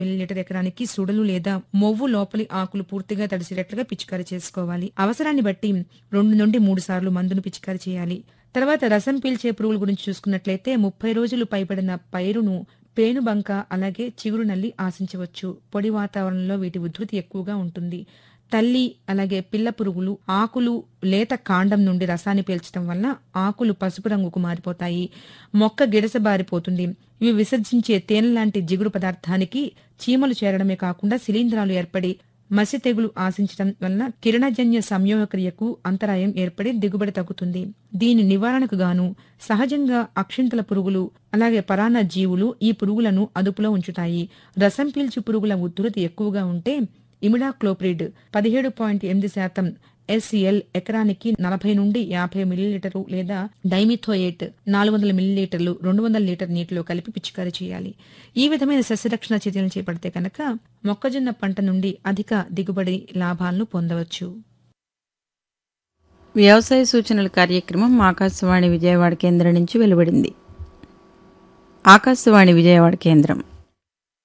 millilitre ఎకరానికి సుడలు లేదా మొవ్వు లోపలి ఆకులు పూర్తిగా తడిసేటట్లుగా పిచికారీ చేసుకోవాలి అవసరాన్ని బట్టి రెండు నుండి మూడు సార్లు మందును పిచికారీ చేయాలి తర్వాత రసం పీల్చే పురుగుల గురించి చూసుకున్నట్లయితే ముప్పై రోజులు పైబడిన పైరును పేనుబంక అలాగే చిగురు నల్లి ఆశించవచ్చు పొడి వాతావరణంలో వీటి ఉధృతి ఎక్కువగా ఉంటుంది తల్లి అలాగే పిల్ల పురుగులు ఆకులు లేత కాండం నుండి రసాన్ని పీల్చడం వల్ల ఆకులు పసుపు రంగుకు మారిపోతాయి మొక్క గిడసబారిపోతుంది ఇవి విసర్జించే తేనె లాంటి జిగురు పదార్థానికి చీమలు చేరడమే కాకుండా శిలీంధ్రాలు ఏర్పడి మసి తెగులు ఆశించడం వలన కిరణజన్య సంయోగ క్రియకు అంతరాయం ఏర్పడి దిగుబడి తగ్గుతుంది దీని నివారణకు గాను సహజంగా అక్షింతల పురుగులు అలాగే పరాన్న జీవులు ఈ పురుగులను అదుపులో ఉంచుతాయి రసం పీల్చు పురుగుల ఉధృతి ఎక్కువగా ఉంటే ఇమిడాక్లోప్రిడ్ పదిహేడు పాయింట్ ఎనిమిది శాతం ఎస్ఎల్ ఎకరానికి నలభై నుండి యాభై మిల్లీలీటర్లు లేదా డైమిథోయేట్ నాలుగు వందల మిల్లీలీటర్లు రెండు వందల లీటర్ నీటిలో కలిపి పిచికారీ చేయాలి ఈ విధమైన సస్యరక్షణ చర్యలు చేపడితే కనుక మొక్కజొన్న పంట నుండి అధిక దిగుబడి లాభాలను పొందవచ్చు వ్యవసాయ సూచనల కార్యక్రమం ఆకాశవాణి విజయవాడ కేంద్రం నుంచి వెలువడింది ఆకాశవాణి విజయవాడ కేంద్రం